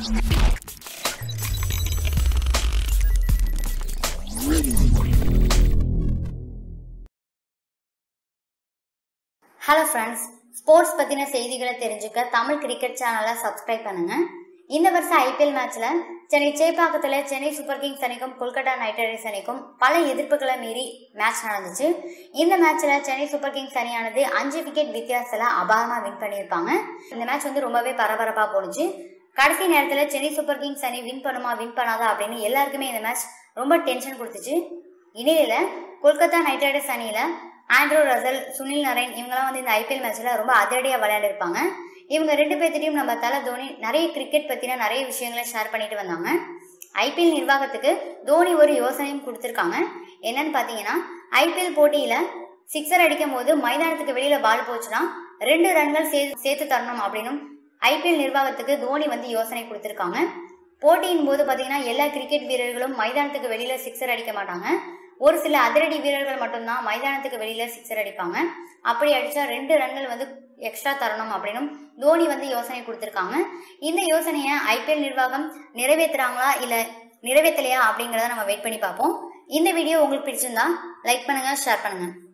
hello friends sports பற்றின செய்திகளை தெரிஞ்சுக்க தமிழ் கிரிக்கெட் சேனலை சப்ஸ்கிரைப் பண்ணுங்க இந்த வருஷம் ஐபிஎல் மேட்ச்சில் சென்னை சேப்பாக்கத்தில் சென்னை சூப்பர் கிங்ஸ் அணிக்கும் கொல்கத்தா நைட் ரைடர்ஸ் அணிக்கும் பல எதிர்ப்புகளை மீறி மேட்ச் நடந்துச்சு இந்த மேட்ச்சில் சென்னை சூப்பர் கிங்ஸ் அணியானது அஞ்சு விக்கெட் வித்தியாசத்தில் அபாரமாக வின் பண்ணியிருப்பாங்க இந்த மேட்ச் வந்து ரொம்பவே பரபரப்பாக போணுச்சு கடைசி நேரத்தில் சென்னை சூப்பர் கிங்ஸ் அணி வின் பண்ணுமா வின் பண்ணாதா அப்படின்னு எல்லாருக்குமே இந்த மேட்ச் ரொம்ப டென்ஷன் கொடுத்துச்சு இடையில கொல்கத்தா நைட் ரைடர்ஸ் அணியில ஆண்ட்ரூ ரசல் சுனில் நரேன் இவங்கெல்லாம் வந்து இந்த ஐபிஎல் மேட்ச்ல ரொம்ப அதிரடியாக விளையாடிருப்பாங்க இவங்க ரெண்டு பேர்த்திட்டையும் நம்ம தலை தோனி நிறைய கிரிக்கெட் பற்றின நிறைய விஷயங்களை ஷேர் பண்ணிட்டு வந்தாங்க ஐபிஎல் நிர்வாகத்துக்கு தோனி ஒரு யோசனையும் கொடுத்துருக்காங்க என்னன்னு பார்த்தீங்கன்னா ஐபிஎல் போட்டியில் சிக்ஸர் அடிக்கும் போது மைதானத்துக்கு வெளியில் பால் போச்சுன்னா ரெண்டு ரன்கள் சே சேர்த்து தரணும் அப்படின்னும் ஐபிஎல் நிர்வாகத்துக்கு தோனி வந்து யோசனை கொடுத்துருக்காங்க போட்டியின் போது பார்த்தீங்கன்னா எல்லா கிரிக்கெட் வீரர்களும் மைதானத்துக்கு வெளியில் சிக்ஸர் அடிக்க மாட்டாங்க ஒரு சில அதிரடி வீரர்கள் மட்டும்தான் மைதானத்துக்கு வெளியில் சிக்ஸர் அடிப்பாங்க அப்படி அடித்தா ரெண்டு ரன்கள் வந்து எக்ஸ்ட்ரா தரணும் அப்படின்னும் தோனி வந்து யோசனை கொடுத்துருக்காங்க இந்த யோசனையை ஐபிஎல் நிர்வாகம் நிறைவேற்றுறாங்களா இல்லை நிறைவேற்றலையா அப்படிங்கிறத நம்ம வெயிட் பண்ணி பார்ப்போம் இந்த வீடியோ உங்களுக்கு பிடிச்சிருந்தா லைக் பண்ணுங்கள் ஷேர் பண்ணுங்கள்